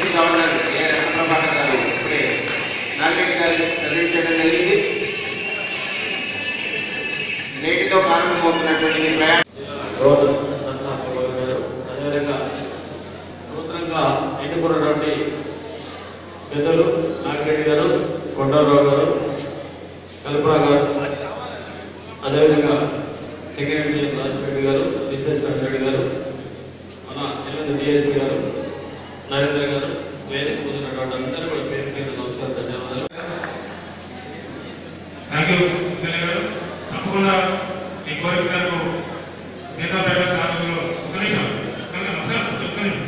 DSC governor ఏ రత్నప్రభాకర్ గారు ఇప్పుడే నాగరెడ్డి గారు చదివించడం జరిగింది నేటితో ప్రారంభమవుతున్నటువంటి ఈ ప్రయాణం రోజు గారు అదేవిధంగా నూతనంగా ఎన్నుకున్నటువంటి పెద్దలు నాగిరెడ్డి గారు కొండలరావు గారు కల్పన గారు అదేవిధంగా సెక్రటరీ రాజశేఖర్ గారు బిజినెస్ రెడ్డి గారు మన ఎల్ఎన్ డిఎస్పీ గారు నరేంద్ర గారు వేదిక ముందున్నటువంటి అందరూ కూడా పేరు పేరు నమస్కారం ధన్యవాదాలు థ్యాంక్ యూ ఎమ్మెల్యే గారు తప్పకుండా ఈ కోరిక మేరకు సీతాపేట గ్రామంలో ఒక నిమిషం ఒక్క నిమిషం, సార్, ఒక్క నిమిషం.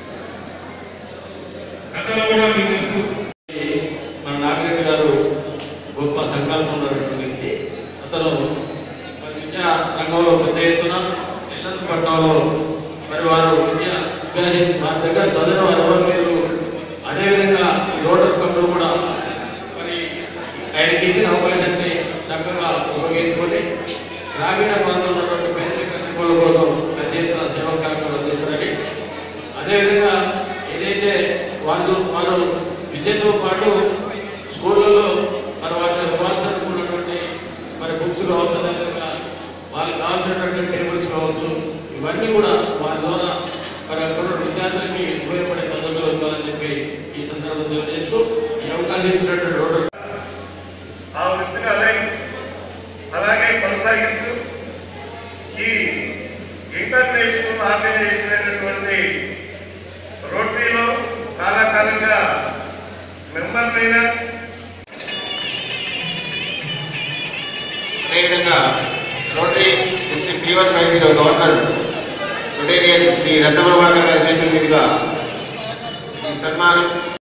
గతంలో కూడా మీకు తెలుసు మన నాగరెడ్డి గారు గొప్ప సంకల్పం ఉన్నటువంటి వ్యక్తి అతను మరి విద్యా రంగంలో పెద్ద ఎత్తున ఇళ్ల పట్టాలో మరి వారు విద్య అభ్యాసి వారి దగ్గర చదివిన వారు ఎవరు లేరు అదేవిధంగా ఈ రోడ్డు పనులు కూడా మరి ఆయనకి ఇచ్చిన అవకాశాన్ని చక్కగా ఉపయోగించుకొని గ్రామీణ ప్రాంతంలో ఉన్నటువంటి పేదరిక నిర్మూలన కోసం పెద్ద ఎత్తున సేవా కార్యక్రమాలు అందిస్తున్నారని అదేవిధంగా ఏదైతే వాళ్ళు వారు విద్యతో పాటు స్కూళ్ళలో మరి వాటి రూపాంతరం ఉన్నటువంటి మరి బుక్స్ కావచ్చు అదేవిధంగా వాళ్ళకి కావాల్సినటువంటి టేబుల్స్ కావచ్చు ఇవన్నీ కూడా వారి ద్వారా మరి అక్కడ ఉన్న విద్యార్థులకి ఉపయోగపడే పద్ధతిలో ఉండాలని చెప్పి ఈ సందర్భంగా తెలియజేస్తూ ఈ అవకాశం ఇచ్చినటువంటి రోడ్డు ఆ వృత్తిని అదే అలాగే కొనసాగిస్తూ ఈ ఇంటర్నేషనల్ ఆర్గనైజేషన్ అయినటువంటి రోటరీలో చాలా కాలంగా మెంబర్ అయినా అదేవిధంగా rotary district P one five zero governor rotarian Shri Ratnaprabhakar గారి చేతుల మీదుగా ఈ సన్మానం